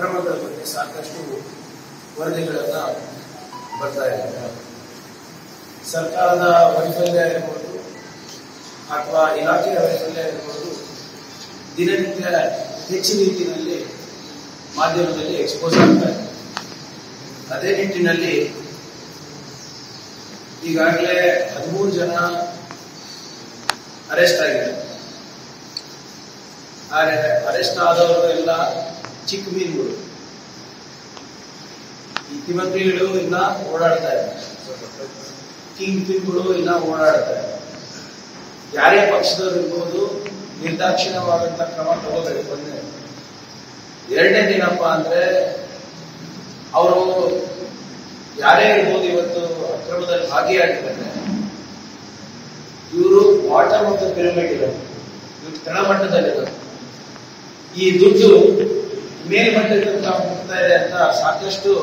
ಅಕ್ರಮಗಳ ಬಗ್ಗೆ ಸಾಕಷ್ಟು ವರದಿಗಳನ್ನ ಬರ್ತಾ ಇದೆ ಸರ್ಕಾರದ ವೈಫಲ್ಯ ಇರ್ಬೋದು ಅಥವಾ ಇಲಾಖೆಯ ವೈಫಲ್ಯ ಇರ್ಬೋದು ದಿನನಿತ್ಯ ಹೆಚ್ಚಿನ ರೀತಿಯಲ್ಲಿ ಮಾಧ್ಯಮದಲ್ಲಿ ಎಕ್ಸ್ಪೋಸ್ ಆಗ್ತಾ ಇದೆ ಅದೇ ನಿಟ್ಟಿನಲ್ಲಿ ಈಗಾಗಲೇ ಹದಿಮೂರು ಜನ ಅರೆಸ್ಟ್ ಆಗಿದ್ದಾರೆ ಅರೆಸ್ಟ್ ಆದವರು ಎಲ್ಲ ಚಿಕ್ಕ ಮೀನುಗಳು ಇತಿಮತಿಗಳು ಇನ್ನ ಓಡಾಡ್ತಾ ಇದ್ದಾರೆ ಕಿಂಗ್ ಪಿನ್ಗಳು ಇನ್ನ ಓಡಾಡ್ತಾ ಇದ್ದಾರೆ ಯಾರೇ ಪಕ್ಷದವ್ರು ಇರ್ಬೋದು ನಿರ್ದಾಕ್ಷಿಣ್ಯವಾದಂತ ಕ್ರಮ ತಗೋಬೇಕು ಒಂದೇ ಎರಡನೇ ದಿನಪ್ಪ ಅಂದ್ರೆ ಅವರು ಯಾರೇ ಇರ್ಬೋದು ಇವತ್ತು ಅಕ್ರಮದಲ್ಲಿ ಭಾಗಿಯಾಗಿದ್ದಾರೆ ಇವರು ಬಾಟಮ್ ಆಫ್ ದ ಪಿರಮಿಡ್ ಇರೋದು ಇವರು ತಳಮಟ್ಟದಲ್ಲಿರೋದು ಈ ದುಡ್ಡು ಮೇಲ್ಮಟ್ಟಕ್ಕೆ ಹೋಗ್ತಾ ಇದೆ ಅಂತ ಸಾಕಷ್ಟು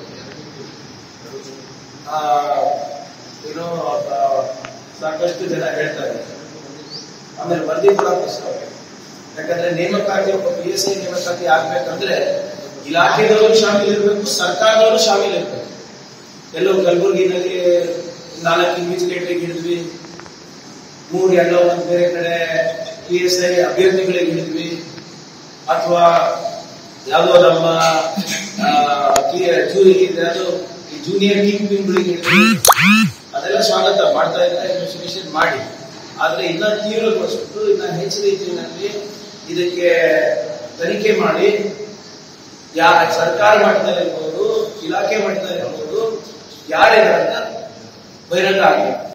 ಆ, ಏನೋ ಆ, ಸಾಕಷ್ಟು ಜನ ಹೇಳ್ತಾ ಇದ್ದಾರೆ ಆಮೇಲೆ ವರದಿ ಕೂಡ ಪುಸ್ತಕ ಯಾಕಂದ್ರೆ ನೇಮಕಾತಿ ಒಬ್ಬ ಪಿ ಎಸ್ ಐ ನೇಮಕಾತಿ ಆಗ್ಬೇಕಂದ್ರೆ ಇಲಾಖೆದವರು ಶಾಮೀಲ್ ಇರಬೇಕು ಸರ್ಕಾರದವರು ಶಾಮೀಲ್ ಇರ್ಬೇಕು ಎಲ್ಲೋ ಕಲಬುರಗಿನಲ್ಲಿ ನಾಲ್ಕು ಇನ್ವೆಸ್ಟಿಗೇಟರ್ಗೆ ಹಿಡಿದ್ವಿ ಮೂರು ಎಲ್ಲೋ ಒಂದು ಬೇರೆ ಕಡೆ ಪಿ ಎಸ್ ಐ ಅಭ್ಯರ್ಥಿಗಳಿಗೆ ಹಿಡಿದ್ವಿ ಅಥವಾ ಯಾವುದೋ ನಮ್ಮ ಆ, ಕಿ- ಜೂ- ಯಾವ್ದೋ ಈ ಜೂನಿಯರ್ ಕಿಂಗ್ ಪಿಂಗಳಿಗೆ ಹಿಡಿದ್ವಿ ಅದೆಲ್ಲ ಸ್ವಾಗತ ಮಾಡ್ತಾ ಇದ್ದಾರೆ ಇನ್ವೆಸ್ಟಿಗೇಷನ್ ಮಾಡಿ ಆದ್ರೆ ಇನ್ನ ತೀವ್ರಗೊಳಿಸ್ಬಿಟ್ಟು ಇನ್ನ ಹೆಚ್ಚಿನ ರೀತಿಯಲ್ಲಿ ಇದಕ್ಕೆ ತನಿಖೆ ಮಾಡಿ ಯಾ ಸರ್ಕಾರ ಮಟ್ಟದಲ್ಲಿರ್ಬೋದು ಇಲಾಖೆ ಮಟ್ಟದಲ್ಲಿರ್ಬೋದು ಯಾರಿದ್ದಾರೆ ಅಂತ ಬಹಿರಂಗ ಆಗಬೇಕು